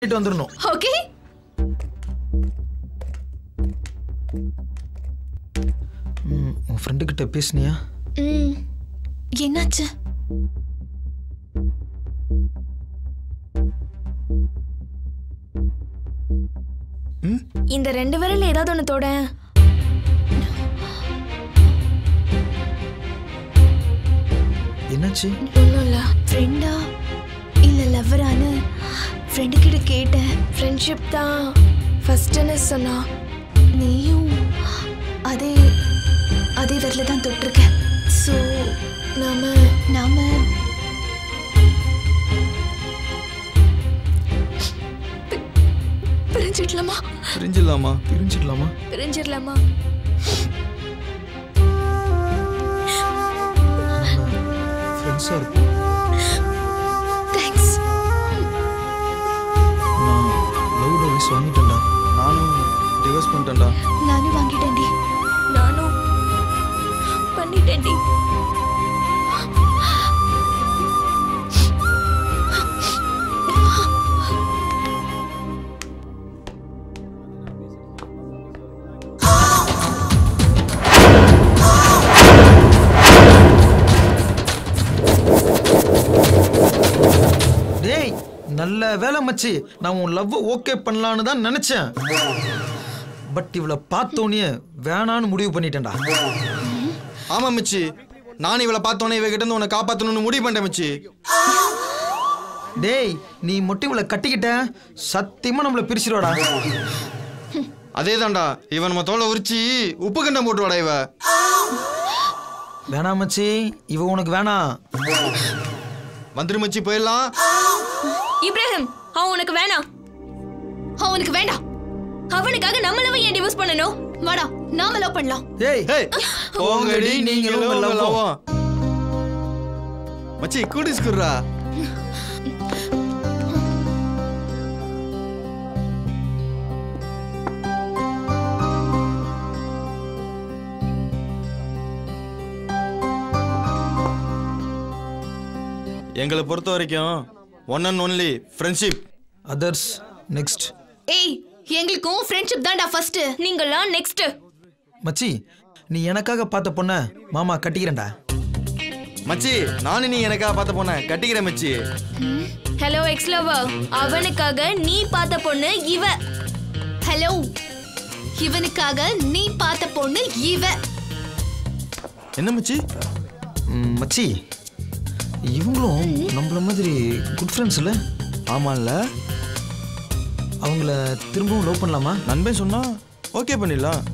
பண்ணிட்டு வந்துடணும் ஓகே ம், உன் ஃப்ரெண்டு கிட்ட பேசுனியா ம் என்னாச்சு இந்த ரெண்டு விரல்ல ஏதாவது ஒன்று தொட என்னாச்சு ஒன்றும் இல்லை ஃப்ரெண்டா இல்லை லவ்வரான்னு ஃப்ரெண்டு கிட்ட கேட்டேன் ஃப்ரெண்ட்ஷிப் தான் ஃபர்ஸ்ட்னு சொன்னா நீயும் அதே அதே விரல தான் தொட்டிருக்க ஸோ நாம நாம பி- பிரிஞ்சிடலாமா பிரிஞ்சிடலாமா பிரிஞ்சிடலாமா பிரிஞ்சிடலாமா ஃப்ரெண்ட்ஸாக இருப்போம் தேங்க்ஸ் நான் லவ் டோவிஸ் வாங்கிட்டேன்டா நானும் டிவோர்ஸ் பண்ணிட்டேன்டா நானும் வாங்கிட்டேன்டி நானும் பண்ணிட்டேன்டி டேய் நல்ல வேலை மச்சி நான் உன் லவ் ஓகே பண்ணலான்னு தான் நினைச்சேன் பட் இவளை பார்த்தோன்னே வேணான்னு முடிவு பண்ணிட்டேன்டா ஆமா மச்சி நான் இவளை பார்த்தோன்னே இவகிட்ட இருந்து உன்னை காப்பாத்தணும்னு முடிவு பண்ணிட்டேன் மச்சி டேய் நீ மட்டும் இவளை கட்டிக்கிட்ட சத்தியமா நம்மளை பிரிச்சிருவாடா அதே தான்டா இவன் நம்ம தோலை உரிச்சு உப்பு கண்டம் போட்டு வாடா இவ வேணாம் மச்சி இவ உனக்கு வேணாம் வந்துரு மச்சி போயிடலாம் இப்ராஹிம் அவன் உனக்கு வேணாம் அவன் உனக்கு வேண்டாம் அவனுக்காக நம்மளவ ஏன் டிவோர்ஸ் பண்ணணும் வாடா நாம லவ் பண்ணலாம் ஏய் ஹேய் போங்கடி நீங்களும் உங்க லவ்வும். லவ்வும். மச்சி கூடிஸ்குறா எங்களை பொறுத்த வரைக்கும் one and only friendship others next ஏய் எங்களுக்கும் ஃப்ரெண்ட்ஷிப் தான்டா ஃபர்ஸ்ட் நீங்களாம் நெக்ஸ்ட் மச்சி நீ எனக்காக பார்த்த பொண்ண மாமா கட்டிக்கிறேன்டா மச்சி நானும் நீ எனக்காக பார்த்த போன கட்டிக்கிறேன் மச்சி ஹலோ எக்ஸ் லவர் அவனுக்காக நீ பார்த்த பொண்ணு இவ ஹலோ இவனுக்காக நீ பார்த்த பொண்ணு இவ என்ன மச்சி ம், மச்சி இவங்களும் நம்மள மாதிரி குட் ஃப்ரெண்ட்ஸ் இல்லை ஆமாம்ல அவங்கள திரும்பவும் லவ் பண்ணலாமா நண்பன் சொன்னா ஓகே பண்ணிடலாம்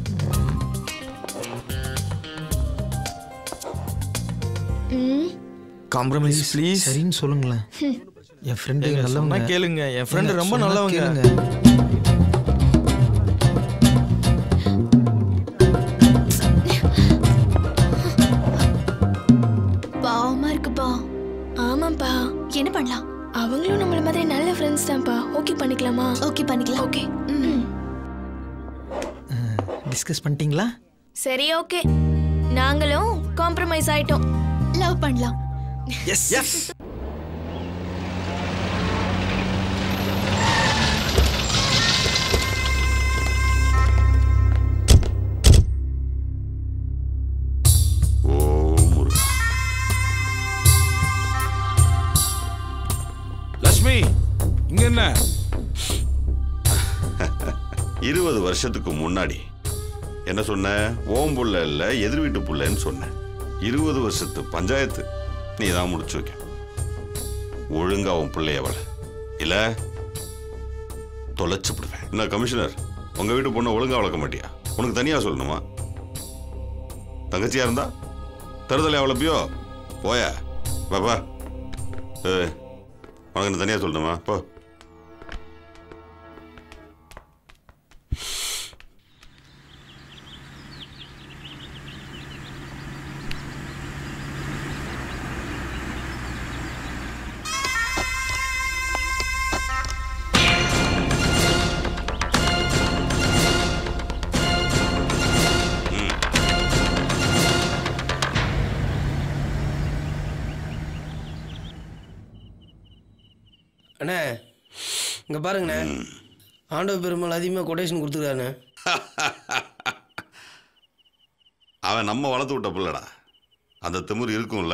ம் காம்ப்ரமைஸ் ப்ளீஸ் சரின்னு சொல்லுங்களேன் என் ஃப்ரெண்டு சொன்னா நல்லவங்க கேளுங்க என் ஃப்ரெண்டு ஏங்க, ரொம்ப சொன்னா நல்லவங்க கேளுங்க. பாவமா இருக்குப்பா ஆமாப்பா என்ன பண்ணலாம் அவங்களும் நம்மள மாதிரி நல்ல ஃப்ரெண்ட்ஸ் தான்ப்பா ஓகே பண்ணிக்கலாமா ஓகே பண்ணிக்கலாம் ஓகே ம் டிஸ்கஸ் பண்ணிட்டீங்களா சரி ஓகே நாங்களும் காம்ப்ரமைஸ் ஆயிட்டோம் லவ் பண்ணலாம் எஸ் எஸ் ஓ முருகா லட்சுமி இங்க என்ன இருபது வருஷத்துக்கு முன்னாடி என்ன சொன்ன ஓம் புள்ள இல்ல எதிர் வீட்டு புள்ளன்னு சொன்னேன் இருபது வருஷத்து பஞ்சாயத்து நீ தான் முடிச்சு வைக்க ஒழுங்கா உன் பிள்ளைய வள இல்ல தொலைச்சு விடுவேன் என்ன கமிஷனர் உங்க வீட்டு பொண்ணை ஒழுங்கா வளர்க்க மாட்டியா உனக்கு தனியா சொல்லணுமா தங்கச்சியா இருந்தா தருதலை வளர்ப்பியோ போய பாப்பா ஏய், உனக்கு என்ன தனியா சொல்லணுமா போ அண்ணே இங்க அங்கே பாருங்கண்ணே ஆண்டவ பெருமாள் அதிகமாக கொட்டேஷன் கொடுத்துருக்காருண்ணே அவன் நம்ம வளர்த்து விட்ட பிள்ளடா அந்த திமிரு இருக்கும்ல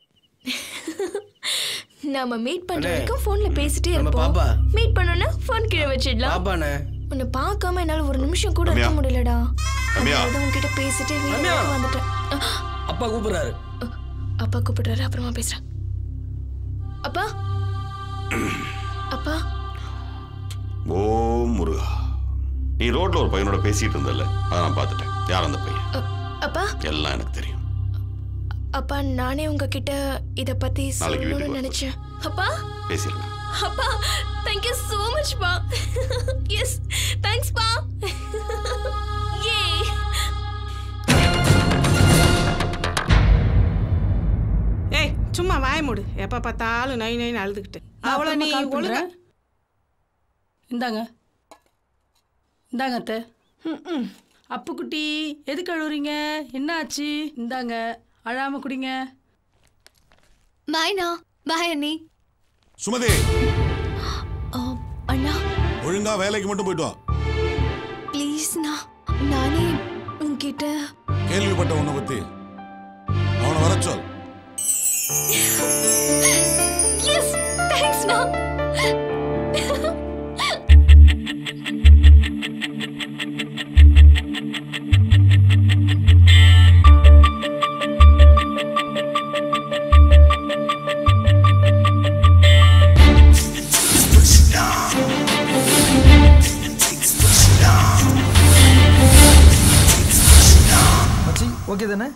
நாம மீட் பண்ற அண்ணே, வரைக்கும் போன்ல பேசிட்டே நம்ம இருப்போம் பாப்பா. மீட் பண்ணோன்னா போன் கீழே வச்சிடலாம் பாப்பாண்ணே உன்னை பார்க்காம என்னால ஒரு நிமிஷம் கூட இருக்க ரம்யா. முடியலடா ரம்யா. அதனால உன்கிட்ட பேசிட்டே ரம்யா. வீட்டுக்கு வந்துட்டேன் அஹ், அப்பா கூப்பிடுறாரு அஹ், அப்பா கூப்பிடுறாரு அப்புறமா பேசுறேன் அப்பா அப்பா ஓ முருகா நீ ரோட்ல ஒரு பையனோட பேசிட்டு இருந்தல அதை நான் பார்த்துட்டேன் யார் அந்த பையன் அஹ், அப்பா எல்லாம் எனக்கு தெரியும் அப்பா நானே உங்ககிட்ட இத பத்தி நாளைக்கு வீட்டுக்கு சொல்லணும்னு வா. நினைச்சேன் அப்பா பேசிடலாம் அப்பா தேங்க் யூ so much பா எஸ் தேங்க்ஸ் பா யே ஏய் சும்மா வாய மூடு எப்ப பார்த்தாலும் நை நைன்னு அழுதுகிட்டு அவளை நீ ஒழுங்கா இந்தாங்க இந்தாங்க அத்தை ம் அப்புக்குட்டி எதுக்கு அழுவுறீங்க என்ன ஆச்சு இந்தாங்க அழாம குடிங்க பாய்னா பாய் அண்ணி சுமதி அஹ், அண்ணா ஒழுங்கா வேலைக்கு மட்டும் போயிட்டு வா ப்ளீஸ்ண்ணா நானே உன்கிட்ட கேள்விப்பட்ட உன்னை பத்தி அவனை வர சொல் எஸ் தேங்க்ஸ்ண்ணா மச்சி ஓகே தானே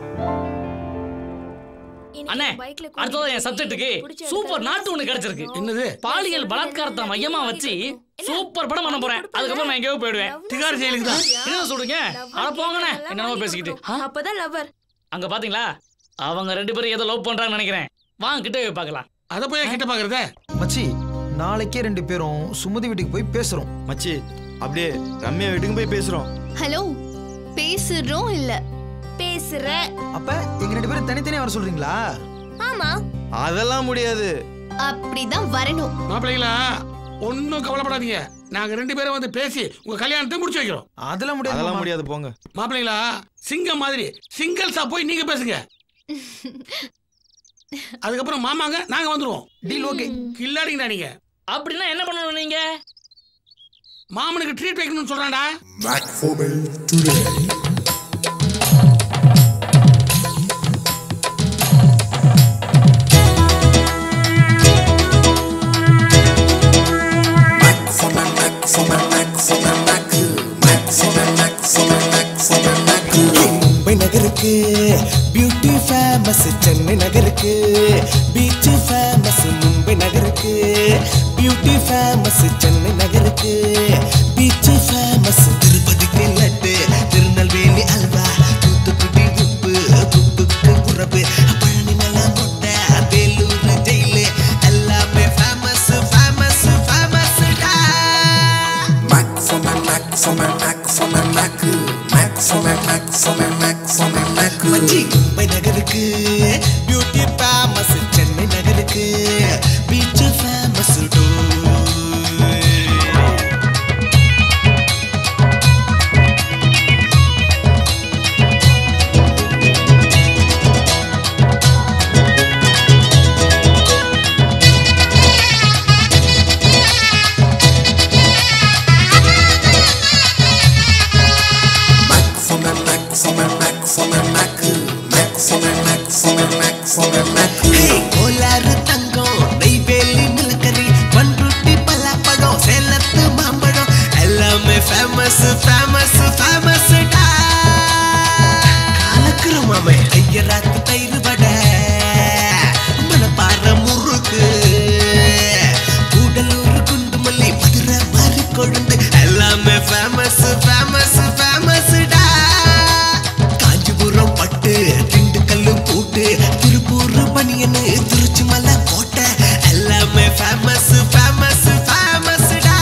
அண்ணே அடுத்தது என் சப்ஜெக்ட்டுக்கு சூப்பர் நாட்டு ஒண்ணு கிடைச்சிருக்கு என்னது பாலியல் பலாத்காரத்தை மையமா வச்சு சூப்பர் படம் பண்ண போறேன் அதுக்கப்புறம் நான் எங்கேயோ போயிடுவேன் திகார் ஜெயிலுக்கு தான் என்ன சொல்றீங்க அட போங்கண்ணே என்னமோ பேசிக்கிட்டு ஆ? அப்பதான் லவர் அங்க பாத்தீங்களா அவங்க ரெண்டு பேரும் ஏதோ லவ் பண்றாங்கன்னு நினைக்கிறேன் வாங்க கிட்ட போய் பார்க்கலாம் அதை போய் கிட்ட பாக்குறத மச்சி நாளைக்கே ரெண்டு பேரும் சுமதி வீட்டுக்கு போய் பேசுறோம் மச்சி அப்படியே ரம்யா வீட்டுக்கு போய் பேசுறோம் ஹலோ பேசுறோம் இல்ல பேசுற அப்ப எங்க ரெண்டு பேரும் தனித்தனியா வர சொல்றீங்களா ஆமா அதெல்லாம் முடியாது அப்படிதான் வரணும் மாப்பிள்ளைங்களா ஒன்றும் கவலைப்படாதீங்க நாங்க ரெண்டு பேரும் வந்து பேசி உங்க கல்யாணத்தை முடிச்சு வைக்கிறோம் அதெல்லாம் முடியாது அதெல்லாம் மாமா. முடியாது போங்க மாப்பிள்ளைங்களா சிங்கம் மாதிரி சிங்கிள்ஸா போய் நீங்க பேசுங்க அதுக்கப்புறம் மாமாங்க நாங்க வந்துருவோம் டீல் ஓகே கில்லாடிங்கடா நீங்க அப்படின்னா என்ன பண்ணணும் நீங்க மாமனுக்கு ட்ரீட் வைக்கணும்னு சொல்றான்டா மும்பை நகருக்கு பியூட்டி ஃபேமஸ் சென்னை நகருக்கு பீச் ஃபேமஸ் மும்பை நகருக்கு பியூட்டி ஃபேமஸ் சென்னை நகருக்கு பீச் ஃபேமஸ் திருப்பதிக்கு லட்டு திருநெல்வேலி அல்வா தூத்துக்குடி உப்பு புட்டுக்கு உறவு பழனி மலை கொட்டை வேலூர் ஜெயிலு எல்லாமே ஃபேமஸ் ஃபேமஸ் ஃபேமஸ்டா மச்சி, மும்பை நகருக்கு பியூட்டி ஃபேமஸ் சென்னை நகருக்கு பீச் ஃபேமஸ் கோலாறு தங்கம் நெய்வேலி நிலக்கரி பண்ருட்டி பலாப்பழம் சேலத்து மாம்பழம் எல்லாமே ஃபேமஸ் ஃபேமஸ் ஃபேமஸ் காலக்குற மாமே ஐயராத்து தயிர் வடை மணப்பாறை முறுக்கு கூடலூர் குண்டுமல்லி மதுரை மாறி கொழுந்து எல்லாமே ஃபேமஸ் ஃபேமஸ் ஃபேமஸ்டா காஞ்சிபுரம் பட்டு திண்டுக்கல்லு பூட்டு திருப்பூர் பனியனு திருச்சி மலை கோட்டை எல்லாமே ஃபேமஸ் ஃபேமஸ் ஃபேமஸ்டா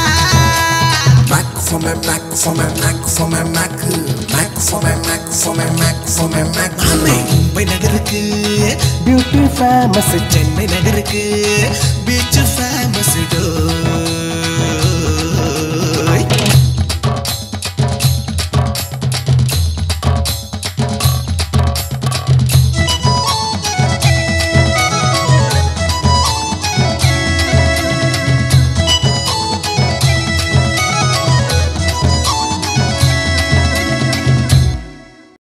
மாமே மும்பை நகருக்கு பியூட்டி ஃபேமஸ் சென்னை நகருக்கு பீச் ஃபேமஸ் டோ